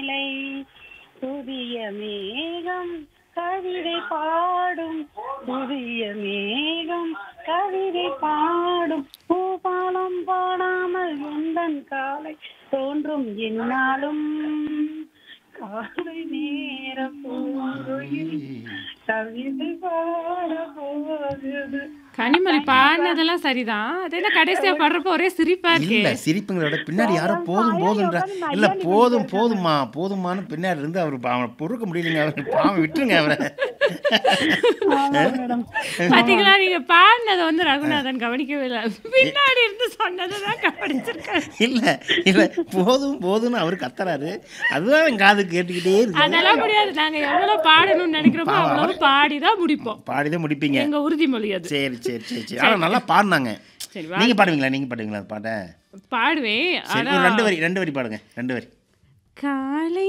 காலை புதிய மேகம் கவிதை பாடும் புதிய மேகம் கவிதை பாடும் பூபாலம் பாடாமல் உந்தன் காலை தோன்றும் என்னாலும் காலை நேர பூங்குயில் கவிதை பாட போகுது கனிமொழி பாடினதெல்லாம் சரிதான் அது என்ன கடைசியா பாடுறப்ப ஒரே சிரிப்பா இருக்கு இல்ல சிரிப்புங்களை விட பின்னாடி யாரோ போதும் போதும்ன்ற இல்ல போதும் போதுமா போதுமான்னு பின்னாடி இருந்து அவர் அவனை பொறுக்க முடியலைங்க அவர் பாவம் விட்டுருங்க அவரை ஆமா மேடம் பாத்தீங்களா நீங்க பாடினதை வந்து ரகுநாதன் கவனிக்கவே இல்லை பின்னாடி இருந்து சொன்னதான் கவனிச்சிருக்காரு இல்ல இல்ல போதும் போதும்னு அவர் கத்துறாரு அதுதான் என் காது கேட்டுக்கிட்டே இருக்கு அதெல்லாம் முடியாது நாங்க எவ்வளவு பாடணும்னு நினைக்கிறோமோ அவ்வளவு பாடிதான் முடிப்போம் பாடிதான் முடிப்பீங்க எங்க உறுதிமொழி அது சரி சரி சரி சரி ஆனா நல்லா பாடினாங்க சரி நீங்க பாடுவீங்களா நீங்க பாடுவீங்களா அந்த பாட்டை பாடுவேன் சரி ஆனா ஒரு ரெண்டு வரி ரெண்டு வரி பாடுங்க ரெண்டு வரி காலை